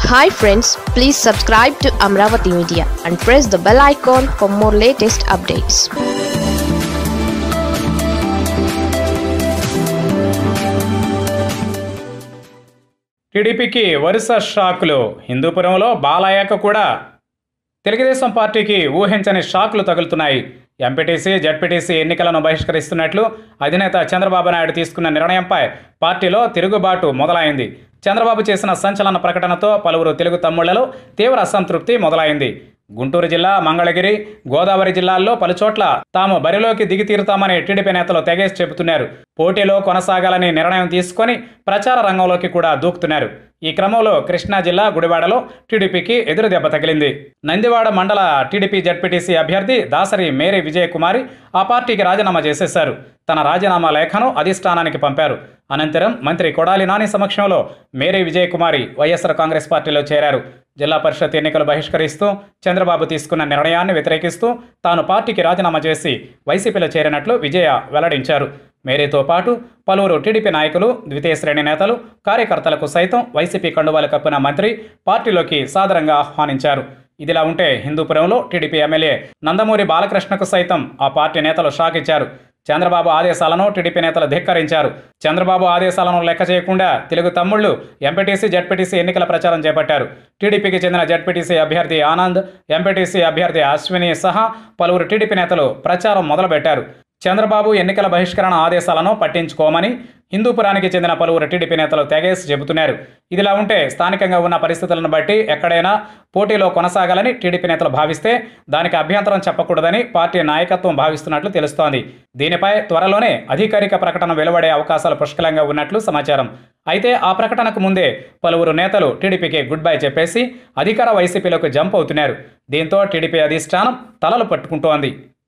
hi friends please subscribe to Amaravati media and press the bell icon for more latest updates టీడీపీకి వరుస షాకులు హిందూపురంలో బాలయ్యకు కూడా తెలుగుదేశం పార్టీకి ఊహించని షాకులు తగులుతున్నాయి ఎంపీటీసీ జడ్పీటీసీ ఎన్నికలను బహిష్కరిస్తున్నట్లు అధినేత చంద్రబాబు నాయుడు తీసుకున్న నిర్ణయంపై పార్టీలో తిరుగుబాటు మొదలైంది చంద్రబాబు చేసిన సంచలన ప్రకటనతో పలువురు తెలుగు తమ్ముళ్లలో తీవ్ర అసంతృప్తి మొదలైంది గుంటూరు జిల్లా మంగళగిరి గోదావరి జిల్లాల్లో పలుచోట్ల తాము బరిలోకి దిగి తీరుతామని టీడీపీ నేతలు తెగేసి చెబుతున్నారు పోటీలో కొనసాగాలని నిర్ణయం తీసుకొని ప్రచార రంగంలోకి కూడా దూకుతున్నారు ఈ క్రమంలో కృష్ణా జిల్లా గుడివాడలో టీడీపీకి ఎదురు దెబ్బ తగిలింది నందివాడ మండల టీడీపీ జడ్పీటీసీ అభ్యర్థి దాసరి మేరీ విజయకుమారి ఆ పార్టీకి రాజీనామా చేసేశారు తన రాజీనామా లేఖను అధిష్టానానికి పంపారు అనంతరం మంత్రి కొడాలి నాని సమక్షంలో మేరీ విజయకుమారి వైఎస్ఆర్ కాంగ్రెస్ పార్టీలో చేరారు జిల్లా పరిషత్ ఎన్నికలు బహిష్కరిస్తూ చంద్రబాబు తీసుకున్న నిర్ణయాన్ని వ్యతిరేకిస్తూ తాను పార్టీకి రాజీనామా చేసి వైసీపీలో చేరినట్లు విజయ వెల్లడించారు మేరీతో పాటు పలువురు టీడీపీ నాయకులు ద్వితీయ శ్రేణి నేతలు కార్యకర్తలకు సైతం వైసీపీ కండువాలు కప్పిన మంత్రి పార్టీలోకి సాదరంగా ఆహ్వానించారు ఇదిలా ఉంటే హిందూపురంలో టీడీపీ ఎమ్మెల్యే నందమూరి బాలకృష్ణకు సైతం ఆ పార్టీ నేతలు షాక్ ఇచ్చారు చంద్రబాబు ఆదేశాలను టీడీపీ నేతలు ధిక్కరించారు చంద్రబాబు ఆదేశాలను లెక్క చేయకుండా తెలుగు తమ్ముళ్లు ఎంపీటీసీ జడ్పీటీసీ ఎన్నికల ప్రచారం చేపట్టారు టీడీపీకి చెందిన జడ్పీటీసీ అభ్యర్థి ఆనంద్ ఎంపీటీసీ అభ్యర్థి అశ్విని సహా పలువురు టీడీపీ నేతలు ప్రచారం మొదలుపెట్టారు చంద్రబాబు ఎన్నికల బహిష్కరణ ఆదేశాలను పట్టించుకోమని హిందూపురానికి చెందిన పలువురు టీడీపీ నేతలు తెగేసి చెబుతున్నారు ఇదిలా ఉంటే స్థానికంగా ఉన్న పరిస్థితులను బట్టి ఎక్కడైనా పోటీలో కొనసాగాలని టీడీపీ నేతలు భావిస్తే దానికి అభ్యంతరం చెప్పకూడదని పార్టీ నాయకత్వం భావిస్తున్నట్లు తెలుస్తోంది దీనిపై త్వరలోనే అధికారిక ప్రకటన వెలువడే అవకాశాలు పుష్కలంగా ఉన్నట్లు సమాచారం అయితే ఆ ప్రకటనకు ముందే పలువురు నేతలు టీడీపీకి గుడ్ బై చెప్పేసి అధికార వైసీపీలోకి జంప్ అవుతున్నారు దీంతో టీడీపీ అధిష్టానం తలలు పట్టుకుంటోంది